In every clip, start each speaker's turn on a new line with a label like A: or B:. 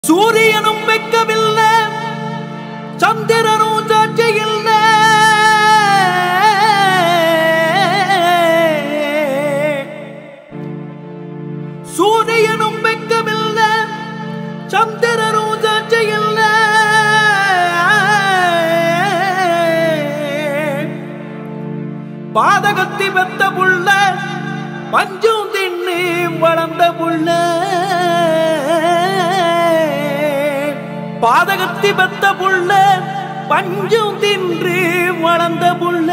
A: சூரியனும் வைக்கவில்லை சந்திரனும் சாட்சியில்லை சூரியனும் வைக்கவில்லை சந்திரனும் சாட்சியில்லை பாதகத்தி பெத்த புள்ள பஞ்சும் தின்னு வளர்ந்த புள்ள பாதகத்தி பெத்த புள்ள பஞ்சும் தின்று வளர்ந்த புள்ள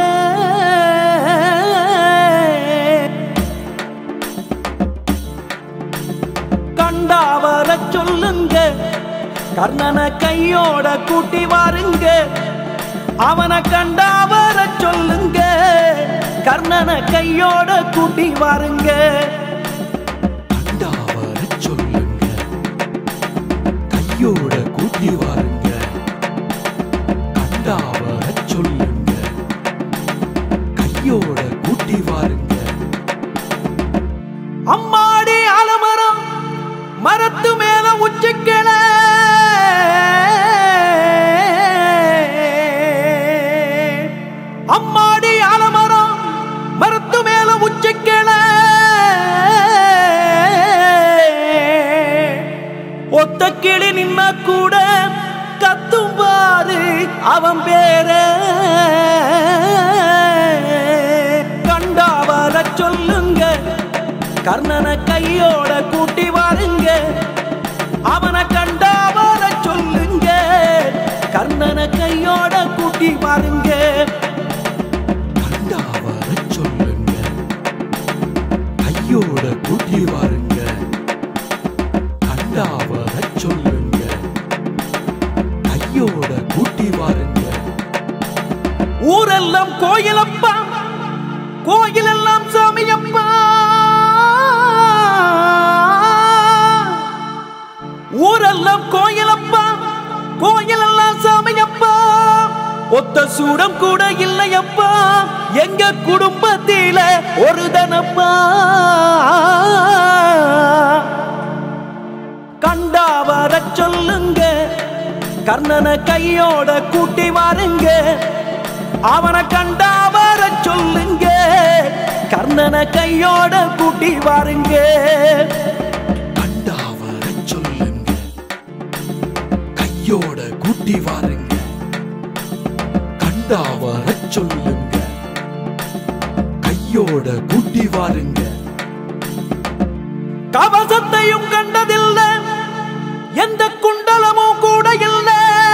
A: கண்டா வர சொல்லுங்க கர்ணனை கையோட கூட்டி வாருங்க அவனை கண்டா வர சொல்லுங்க கர்ணனை கையோட கூட்டி வாருங்க
B: கண்டா வரச் சொல்லுங்க கையோட கூட்டி வாருங்க கண்டா வரச் சொல்லுங்க கையோட கூட்டி வாருங்க
A: அம்மாடி அலமரம் மரத்து மேல உச்சிக்கிள அம்மாடி அலமரம் மரத்து மேல உச்சிக்கிள ஒத்த கிளி நின்ன கூட கத்தும் பாரு அவன் பேர கண்டா வர சொல்லுங்க கர்ணனை கையோட கூட்டி வாருங்க அவனை கண்டா வர சொல்லுங்க கர்ணனை கையோட கூட்டி வாருங்க
B: கண்டா வரச் சொல்லுங்க கையோட கூட்டி வாருங்க கண்டா வரச் சொல்லுங்க கையோட கூட்டி வாருங்க
A: ஊரெல்லாம் கோயிலப்பா கோயிலெல்லாம் சாமியப்பா ஊரெல்லாம் கோயிலப்பா கோயிலெல்லாம் சாமியப்பா ஒத்த சூடம் கூட இல்லையப்பா எங்க குடும்பத்தில ஒரு தனப்பா கண்டா வர சொல்லுங்க கர்ணனை கையோட கூட்டி வாருங்க அவனை கண்டா வர சொல்லுங்க கர்ணனை கையோட கூட்டி வாருங்க
B: கண்டா வரச் சொல்லுங்க கையோட கூட்டி வாருங்க கண்டா வரச் சொல்லுங்க கையோட கூட்டி வாருங்க
A: கவசத்தையும் கண்டதில்லை எந்த குண்டலமும் கூட இல்லை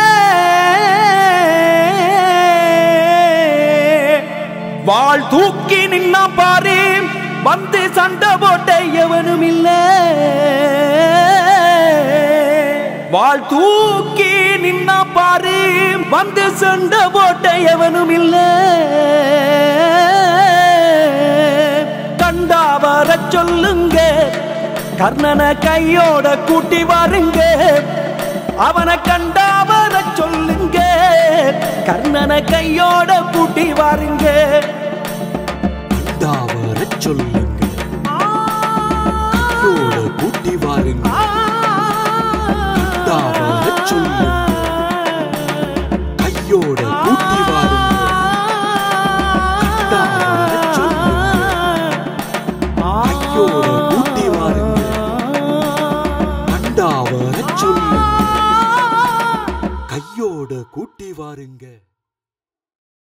A: வாழ் தூக்கி நின்னா பாரு வந்து சண்டை போட்ட எவனும் இல்லை வாழ் தூக்கி நின்னா பாரு வந்து சண்டை போட்ட எவனும் இல்லை கண்டா வர சொல்லுங்க கர்ணனை கையோட கூட்டி வாருங்க அவனை கண்டா வர சொல்லுங்க கர்ணனை கையோட கூட்டி வாருங்க
B: கண்டா வரச் சொல்லுங்க கையோட கூட்டி வாருங்க கண்டா வரச் சொல்லுங்க கையோட கூட்டி வாருங்க கண்டா வரச் சொல்லுங்க கையோட கூட்டி வாருங்க கண்டா வரச் சொல்லுங்க கையோட கூட்டி வாருங்க